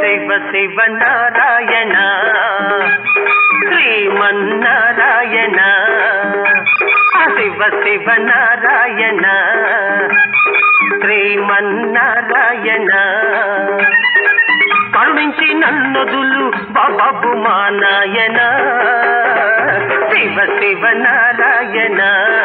శివ శివ నారాయణ శ్రీమన్నారాయణ ఆ శివ శివ నారాయణ శ్రీమన్నారాయణ కరుణించి నన్నదులు బాబు మా నాయన శివ శివ నారాయణ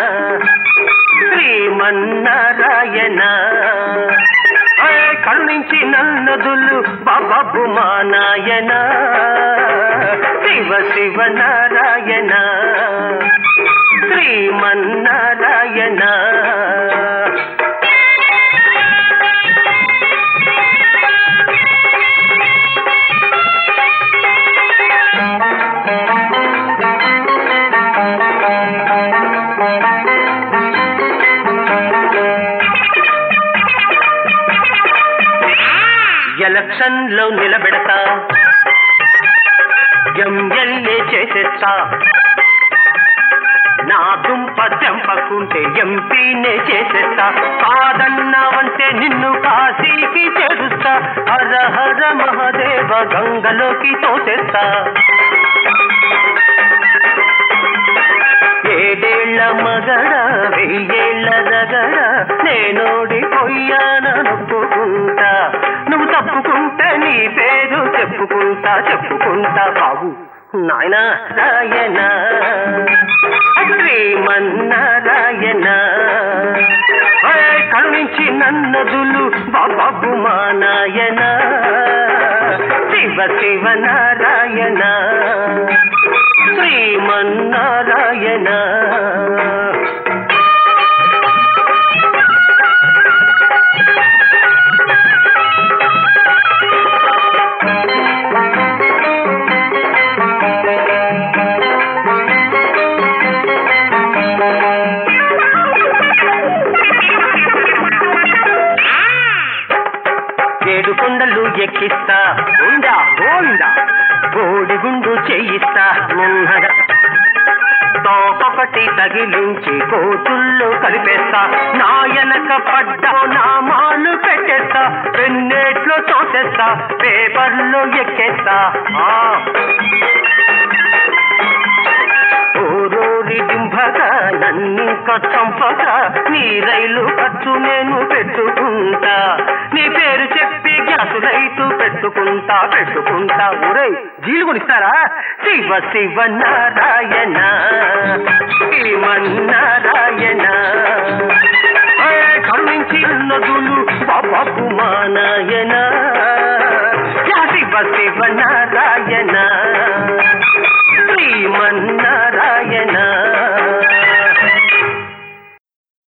శ్రీమన్నారాయణ ఆయ్ కరుణించి నన్నదులు బాబు మా నాయన శివ శివ నారాయణ శ్రీమన్నారాయణ ఎలక్షన్ లో నిలబెడతా ఎంఎల్ఏ చేసేస్తా నా దుంప తెంపకుంటే ఎంపీనే చేసేస్తా కాదన్నావంటే నిన్ను కాశీకి చేరుస్తా హర హర మహదేవ గంగలోకి తోసేస్తా ఏడేళ్ల మగడ వెయ్యేళ్ల రగడ నేనోడిపోయాననుకుంటా నువ్వు తప్పుకుంటే నీ పేరు చెప్పుకుంటా చెప్పుకుంటా బాబు నాయన రాయన శ్రీమన్నారాయణ కరుణించి నన్నదులు బాబు మా నాయన శివ శివ నారాయణ శ్రీమన్నారాయణ ఏడు కొండలు ఎక్కిస్తా ఉందా గోవిందా బోడి గుండు చేయిస్తా నున్నగా తోపొకటి తగిలించి కోతుల్లో కలిపేస్తా నాయనక పడ్డ నామాలు పెట్టేస్తా పెన్నేట్లో తోసేస్తా పేపర్లో ఎక్కేస్తా ఆ. ఓరోరి డింభగా నన్నింక చంపగా నీ రైలు ఖర్చు నేను పెట్టుకుంటా నీ పేరు చెప్పి గ్యాసు రైతు పెట్టుకుంటా పెట్టుకుంటా ఊరే జీలు కొనిస్తారా శివ శివ నారాయణ శ్రీమన్నారాయణ ఏ కరుణించి నదులు బాబు మా నాయన శివ శివ నారాయణ